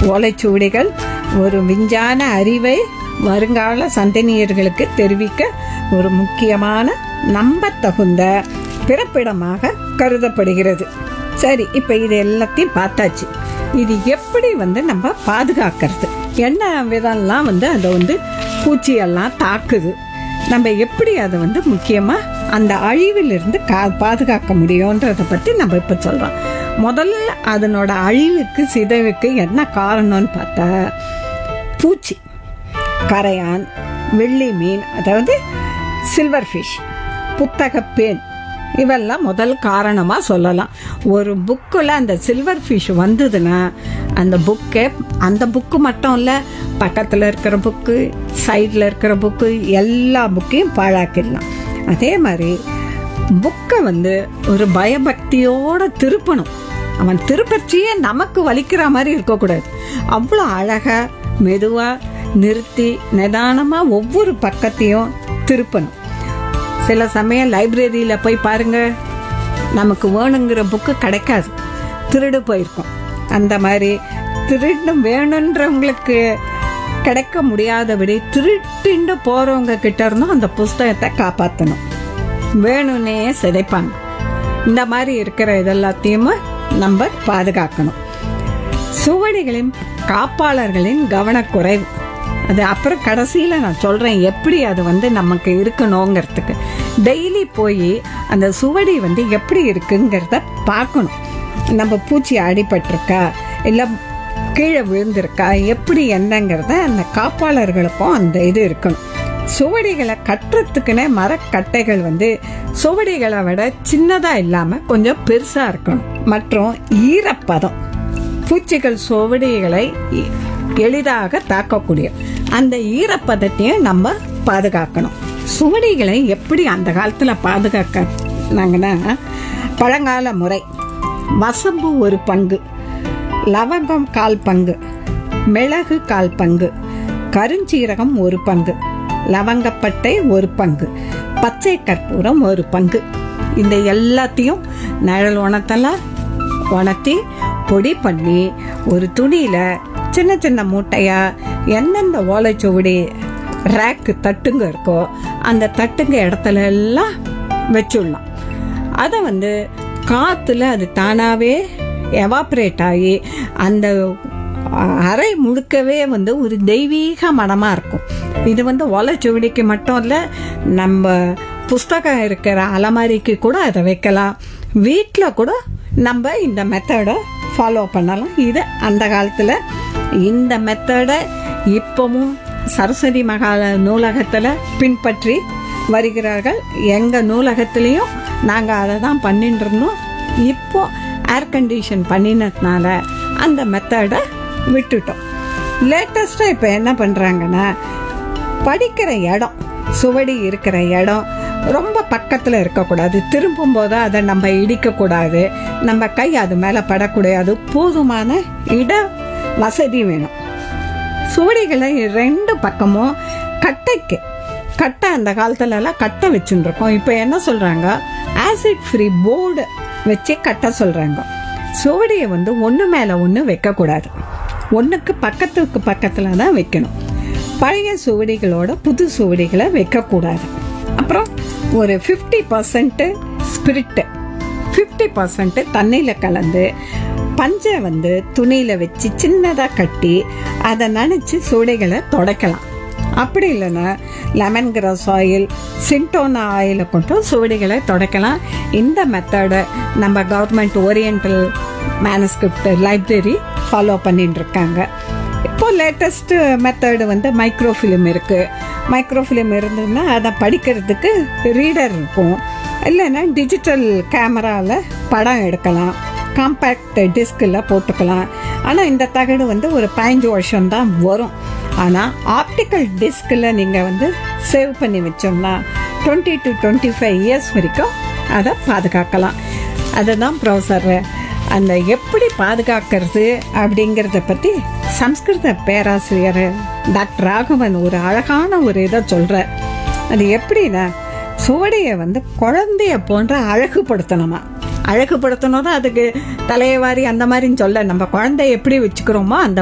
ஓலைச்சுவடிகள் ஒரு விஞ்ஞான அறிவை வருங்கால சந்ததியர்களுக்கு தெரிவிக்க ஒரு முக்கியமான நம்பத்தகுந்த பிறப்பிடமாக கருதப்படுகிறது சரி இப்போ இது எல்லாத்தையும் பார்த்தாச்சு இது எப்படி வந்து நம்ம பாதுகாக்கிறது என்ன விதம்லாம் வந்து அதை வந்து பூச்சியெல்லாம் தாக்குது நம்ம எப்படி அதை வந்து முக்கியமாக அந்த அழிவிலிருந்து கா பாதுகாக்க முடியுன்றதை பற்றி நம்ம இப்போ சொல்கிறோம் முதல்ல அதனோட அழிவுக்கு சிதைவுக்கு என்ன காரணம்னு பார்த்தா பூச்சி கரையான் வெள்ளி மீன் அதாவது சில்வர் ஃபிஷ் புத்தகப்பேன் இவெல்லாம் முதல் காரணமாக சொல்லலாம் ஒரு புக்கில் அந்த சில்வர் ஃபிஷ் வந்ததுன்னா அந்த புக்கே அந்த புக்கு மட்டும் இல்லை பக்கத்தில் இருக்கிற புக்கு சைடில் இருக்கிற புக்கு எல்லா புக்கையும் பாழாக்கிடலாம் அதே மாதிரி புக்கை வந்து ஒரு பயபக்தியோட திருப்பணும் அவன் திருப்பச்சியே நமக்கு வலிக்கிற மாதிரி இருக்கக்கூடாது அவ்வளோ அழகா மெதுவாக நிறுத்தி நிதானமாக ஒவ்வொரு பக்கத்தையும் திருப்பணும் சில சமயம் லைப்ரரியில் போய் பாருங்க நமக்கு வேணுங்கிற புக்கு கிடைக்காது திருடு போயிருக்கும் அந்த மாதிரி திருடு வேணுன்றவங்களுக்கு கிடைக்க முடியாதபடி திருட்டுண்டு போறவங்க கிட்ட இருந்தும் அந்த புஸ்தகத்தை காப்பாற்றணும் வேணும்னே சிதைப்பாங்க இந்த மாதிரி இருக்கிற இதெல்லாத்தையும் நம்ம பாதுகாக்கணும் சுவடிகளின் காப்பாளர்களின் கவனக்குறைவு அது அப்புறம் கடைசியில் நான் சொல்கிறேன் எப்படி அது வந்து நமக்கு இருக்கணுங்கிறதுக்கு டெய்லி போய் அந்த சுவடி வந்து எப்படி இருக்குங்கிறத பார்க்கணும் நம்ம பூச்சி அடிபட்டிருக்கா இல்லை கீழே விழுந்திருக்கா எப்படி என்னங்கிறத அந்த காப்பாளர்களுக்கும் அந்த இது இருக்கணும் சுவடிகளை கட்டுறதுக்குன்னே மரக்கட்டைகள் வந்து சுவடிகளை விட சின்னதாக இல்லாமல் கொஞ்சம் பெருசாக இருக்கணும் மற்றும் ஈரப்பதம் பூச்சிகள் சுவடிகளை எ- எளிதாக தாக்கக்கூடிய அந்த ஈரப்பதத்தையும் நம்ம பாதுகாக்கணும் சுவடிகளை எப்படி அந்த காலத்தில் பாதுகாக்கனாங்கன்னா பழங்கால முறை வசம்பு ஒரு பங்கு லவங்கம் கால் பங்கு மிளகு கால் பங்கு கருஞ்சீரகம் ஒரு பங்கு லவங்கப்பட்டை ஒரு பங்கு பச்சை கற்பூரம் ஒரு பங்கு இந்த எல்லாத்தையும் நிழல் உணத்தலாம் உணர்த்தி பொடி பண்ணி ஒரு துணியில சின்ன சின்ன மூட்டையா எந்தெந்த ஓலைச்சுவடி ரேக்கு தட்டுங்க இருக்கோ அந்த தட்டுங்க இடத்துல எல்லாம் வச்சுடலாம் அதை வந்து காத்துல அது தானாவே எவாப்ரேட் ஆகி அந்த அறை முழுக்கவே வந்து ஒரு தெய்வீக மனமா இருக்கும் இது வந்து ஓலைச்சுவடிக்கு மட்டும் இல்லை நம்ம புஸ்தகம் இருக்கிற அலமாரிக்கு கூட அதை வைக்கலாம் வீட்டில் கூட நம்ம இந்த மெத்தடை ஃபாலோ பண்ணலாம் இது அந்த காலத்தில் இந்த மெத்தடை இப்பவும் சரஸ்வதி மகால நூலகத்தில் பின்பற்றி வருகிறார்கள் எங்கள் நூலகத்திலையும் நாங்கள் அதை தான் பண்ணிட்டு இருந்தோம் இப்போ ஏர் கண்டிஷன் பண்ணினதுனால அந்த மெத்தடை விட்டுட்டோம் லேட்டஸ்ட்டாக இப்போ என்ன பண்ணுறாங்கன்னா படிக்கிற இடம் சுவடி இருக்கிற இடம் ரொம்ப பக்கத்தில் இருக்கக்கூடாது திரும்பும் போது அதை நம்ம இடிக்கக்கூடாது நம்ம கை அது மேலே படக்கூடாது போதுமான இட வசதி வேணும் சுவடிகளை ரெண்டு பக்கமும் கட்டைக்கு கட்டை அந்த காலத்துல எல்லாம் கட்டை வச்சுட்டு இருக்கோம் இப்போ என்ன சொல்றாங்க ஆசிட் ஃப்ரீ போர்டு வச்சு கட்ட சொல்றாங்க சுவடியை வந்து ஒன்று மேலே ஒன்று வைக்கக்கூடாது ஒன்றுக்கு பக்கத்துக்கு பக்கத்தில் தான் வைக்கணும் பழைய சுவடிகளோட புது சுவடிகளை வைக்கக்கூடாது அப்புறம் ஒரு fifty percent spirit fifty percent தண்ணியில் கலந்து பஞ்சை வந்து துணியில் வச்சு சின்னதாக கட்டி அதை நனைச்சு சுவடிகளை துடைக்கலாம் அப்படி இல்லைன்னா லெமன் கிராஸ் ஆயில் சிண்டோனா ஆயிலை கொண்டு சுவடிகளை துடைக்கலாம் இந்த மெத்தடை நம்ம government oriental manuscript library follow பண்ணிட்டு இருக்காங்க இப்போ லேட்டஸ்ட் மெத்தடு வந்து மைக்ரோஃபிலிம் இருக்கு மைக்ரோஃபிலிம் இருந்ததுன்னா அதை படிக்கிறதுக்கு ரீடர் இருக்கும் இல்லைன்னா டிஜிட்டல் கேமராவில் படம் எடுக்கலாம் காம்பேக்ட் டிஸ்கில் போட்டுக்கலாம் ஆனால் இந்த தகடு வந்து ஒரு பதினஞ்சு வருஷம் தான் வரும் ஆனால் ஆப்டிக்கல் டிஸ்கில் நீங்கள் வந்து சேவ் பண்ணி வச்சோம்னா twenty to twenty five years வரைக்கும் அதை பாதுகாக்கலாம் அதுதான் ப்ரொஃபஸர் அந்த எப்படி பாதுகாக்கிறது அப்படிங்கிறத பற்றி சம்ஸ்கிருத பேராசிரியர் டாக்டர் ராகவன் ஒரு அழகான ஒரு இதை சொல்கிறார் அது எப்படின்னா சுவடியை வந்து குழந்தைய போன்ற அழகுபடுத்தணுமா அழகுபடுத்தணும் தான் அதுக்கு தலையை வாரி அந்த மாதிரின்னு சொல்ல நம்ம குழந்தைய எப்படி வச்சுக்கிறோமோ அந்த